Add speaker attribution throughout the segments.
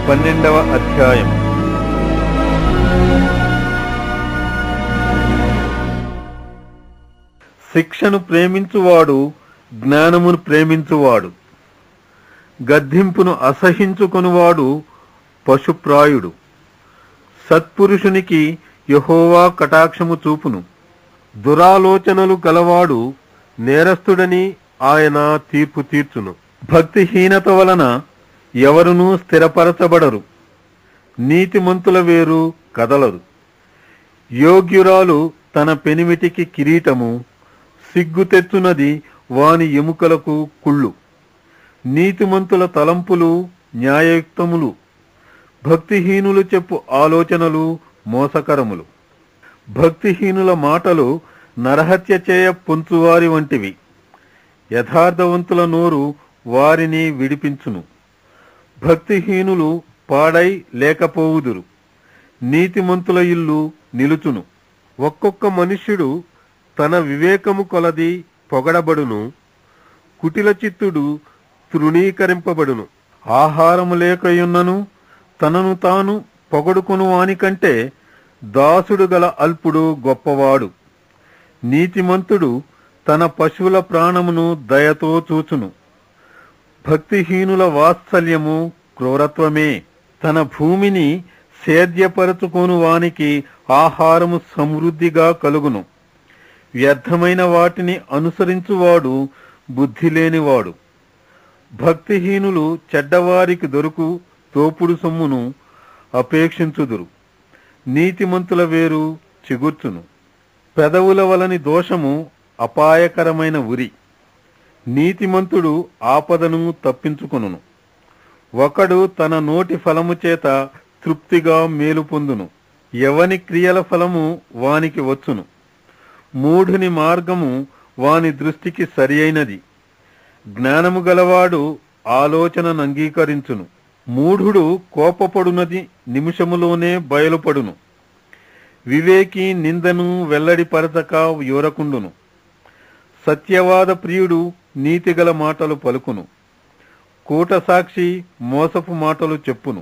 Speaker 1: పన్నెండవ అధ్యాయం శిక్షను ప్రేమించువాడు జ్ఞానమును ప్రేమించువాడు గద్దింపును అసహించుకొనువాడు పశుప్రాయుడు సత్పురుషునికి యహోవా కటాక్షము చూపును దురాలోచనలు గలవాడు నేరస్తుడని ఆయన తీర్పు తీర్చును భక్తిహీనత వలన ఎవరునూ స్థిరపరచబడరు నీతిమంతుల వేరు కదలరు యోగ్యురాలు తన పెనిమిటికి కిరీటము సిగ్గు తెచ్చునది వాని ఎముకలకు కుళ్ళు నీతిమంతుల తలంపులు న్యాయయుక్తములు భక్తిహీనులు చెప్పు ఆలోచనలు మోసకరములు భక్తిహీనుల మాటలు నరహత్య చేయ పొంచువారి వంటివి యథార్థవంతుల నోరు వారిని విడిపించును భక్తిహీనులు పాడై లేకపోవుదురు నీతిమంతుల ఇల్లు నిలుచును ఒక్కొక్క మనుష్యుడు తన వివేకము కొలది పొగడబడును కుటిల చిత్తుడు తృణీకరింపబడును ఆహారము లేకయున్నను తనను తాను పొగడుకును వానికంటే దాసుడు గల అల్పుడు గొప్పవాడు నీతిమంతుడు తన పశువుల ప్రాణమును దయతో చూచును భక్తిహీనుల వాత్సల్యము క్రూరత్వమే తన భూమిని సేద్యపరచుకోను వానికి ఆహారము సమృద్ధిగా కలుగును వ్యర్థమైన వాటిని అనుసరించువాడు బుద్ధి లేనివాడు భక్తిహీనులు చెడ్డవారికి దొరుకు తోపుడు సొమ్మును అపేక్షించుదురు నీతిమంతుల వేరు చిగుర్చును పెదవుల వలని దోషము అపాయకరమైన ఉరి నీతిమంతుడు ఆపదను తప్పించుకొనును ఒకడు తన నోటి ఫలము చేత తృప్తిగా మేలు పొందును ఎవని క్రియల ఫలము వానికి వచ్చును మూఢుని మార్గము వాని దృష్టికి సరి అయినది జ్ఞానము గలవాడు ఆలోచనను అంగీకరించును మూఢుడు కోపపడునది నిమిషములోనే బయలుపడును వివేకి నిందను వెల్లడిపరచక యూరకుండును సత్యవాద ప్రియుడు నీతిగల మాటలు పలుకును కూట సాక్షి మోసపు మాటలు చెప్పును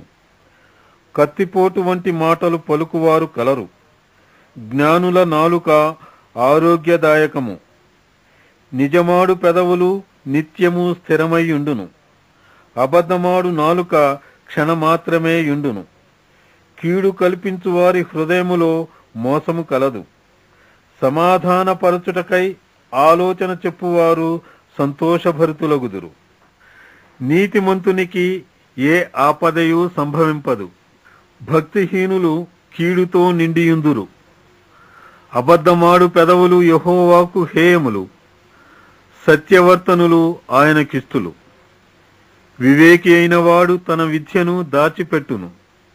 Speaker 1: కత్తిపోటు వంటి మాటలు పలుకువారు కలరు జ్ఞానుల నాలుక ఆరోగ్యదాయకము నిజమాడు పెదవులు నిత్యము స్థిరమైయుండును అబద్ధమాడు నాలుక క్షణమాత్రమే యుండును కీడు కల్పించు వారి హృదయములో మోసము కలదు సమాధానపరచుటకై ఆలోచన చెప్పువారు సంతోషభరితులగుదురు నీతిమంతునికి ఏ ఆపదయు సంభవింపదు భక్తిహీనులు కీడుతో నిండియుందురు అబద్ధమాడు పెదవులు యహోవాకు హేయములు సత్యవర్తనులు ఆయనకిస్తులు వివేకి అయిన వాడు తన విద్యను దాచిపెట్టును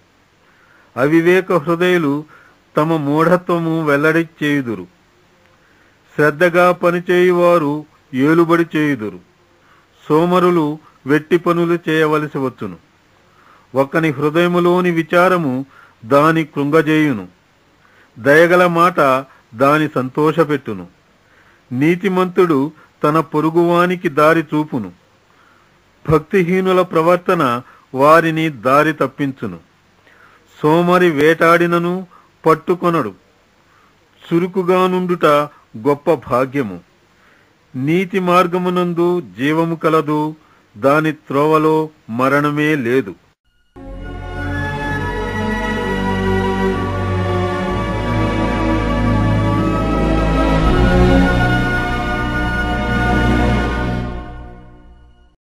Speaker 1: అవివేక హృదయులు తమ మూఢత్వము వెల్లడి చేయుదురు శ్రద్ధగా పనిచేయువారు ఏలుబడి చేయుదురు సోమరులు వెట్టి పనులు చేయవలసి వచ్చును ఒకని హృదయములోని విచారము దాని కృంగజేయును దయగల మాట దాని సంతోషపెట్టును నీతిమంతుడు తన పొరుగువానికి దారి చూపును భక్తిహీనుల ప్రవర్తన వారిని దారి తప్పించును సోమరి వేటాడినను పట్టుకొనడు చురుకుగా నుండుట గొప్ప భాగ్యము నీతి మార్గమునందు జీవము కలదు దాని త్రోవలో మరణమే లేదు